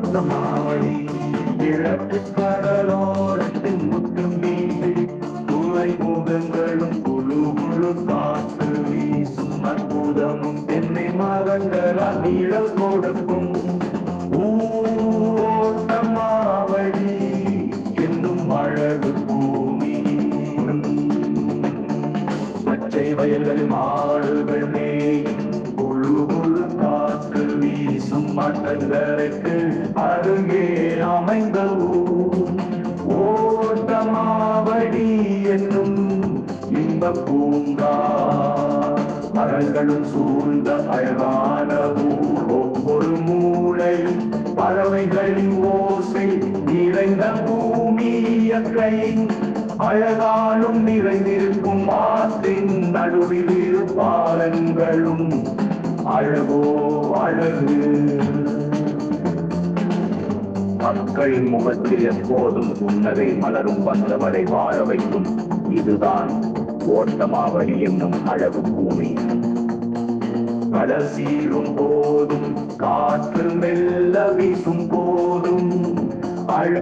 ஓட்டமாவடி கிழக்கு கடலோரத்தின் முற்றும் மீது துளை முகங்களும் குழு குழு காற்று வீசும் அற்புதமும் தென்னை மரங்களால் நிழல் கொடுக்கும் ஓட்டமாவடி என்னும் அழகு பூமி பச்சை வயல்களில் மாடுகள் மேயும் குழு குழு காற்று வீசும் மட்டங்களுக்கு அருகே அமைந்த ஊர் ஓட்டமாவடி என்னும் இன்ப பூங்கா மரங்களும் சூழ்ந்த அழகான ஊர் ஒவ்வொரு மூளை பறவைகளின் ஓசை நிறைந்த பூமி இயற்கை அழகாலும் நிறைந்திருக்கும் ஆற்றின் நடுவில் இரு பாலங்களும் அழகோ அழகு மக்களின் முகத்தில் எப்போதும் புன்னகை மலரும் வந்தவரை வாழ வைக்கும் இதுதான் ஓட்டமாவடி என்னும் அழகு பூமி கடல் சீரும் போதும் காற்று மெல்ல வீசும் போதும் அழ